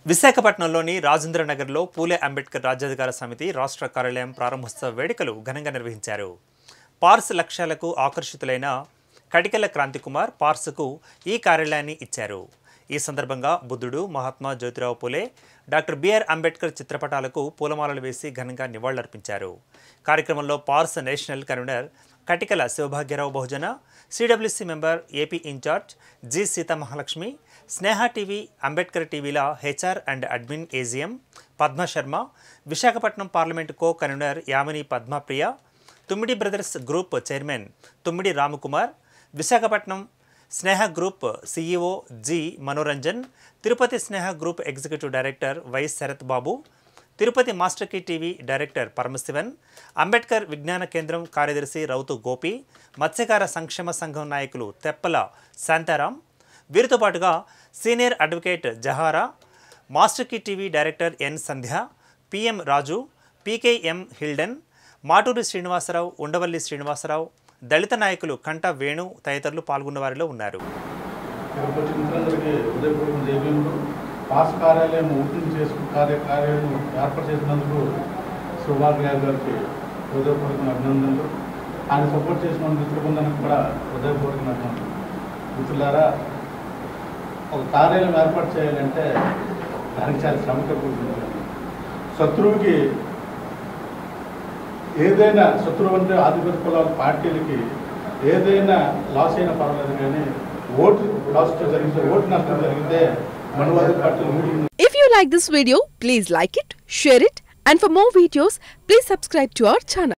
విశాఖపట్నంలోని రాజేంద్ర నగర్లో పూలే అంబేద్కర్ రాజ్యాధికార సమితి రాష్ట్ర కార్యాలయం ప్రారంభోత్సవ వేడుకలు ఘనంగా నిర్వహించారు పార్స్ లక్ష్యాలకు ఆకర్షితులైన కటికల క్రాంతికుమార్ పార్స్కు ఈ కార్యాలయాన్ని ఇచ్చారు ఈ సందర్భంగా బుద్ధుడు మహాత్మా జ్యోతిరావు పూలే డాక్టర్ బిఆర్ అంబేద్కర్ చిత్రపటాలకు పూలమాలలు వేసి ఘనంగా నివాళులర్పించారు కార్యక్రమంలో పార్స్ national convener Katikala Sivabhagyarao Bahujana CWC member AP incharge G Sitamahalakshmi Sneha TV Ambedkar టీవీల HR and admin AGM Padma Sharma Visakhapatnam parliament co convener Yamini Padmapriya Tummidi brothers group chairman Tummidi Ramakumar Visakhapatnam Sneha group CEO G Manoranjan Tirupati Sneha group executive director Y Sarath Babu Tirupati master key TV director Paramasivan Ambedkar Vignana Kendram కార్యదర్శి రౌతు గోపి మత్స్యకార సంక్షేమ సంఘం నాయకులు తెప్పల శాంతారాం వీరితో పాటుగా senior advocate Jahara master key TV director N Sandhya PM Raju PKM హిల్డెన్ మాటూరి శ్రీనివాసరావు ఉండవల్లి శ్రీనివాసరావు దళిత నాయకులు కంట వేణు తదితరులు పాల్గొన్న వారిలో ఉన్నారు ఇక్కడికి వచ్చిన మిత్రులందరికీ హృదయపూర్వక జైబీములు పాస్ కార్యాలయం ఓపెన్ చేసుకు కార్య కార్యాలయం ఏర్పాటు చేసినందుకు సుభాగ్య గారికి హృదయపూర్వక అభినందనలు ఆయన సపోర్ట్ చేసిన మన మిత్ర బృందానికి కూడా హృదయపూర్వక అభినందనలు మిత్రులారా ఒక కార్యాలయం ఏర్పాటు చేయాలంటే దానికి చాలా శ్రమతో కూడుకుంటుంది శత్రువుకి ఏదైనా శత్రువు అంటే ఆధిపత్య కులాల పార్టీలకి ఏదైనా లాస్ అయినా పర్వాలేదు కానీ ఓటు లాస్ జరిగితే ఓటు నష్టం జరిగితే మనవాద పార్టీలు మూడు If you like this video, please like it, share it, and for more videos, please subscribe to our channel.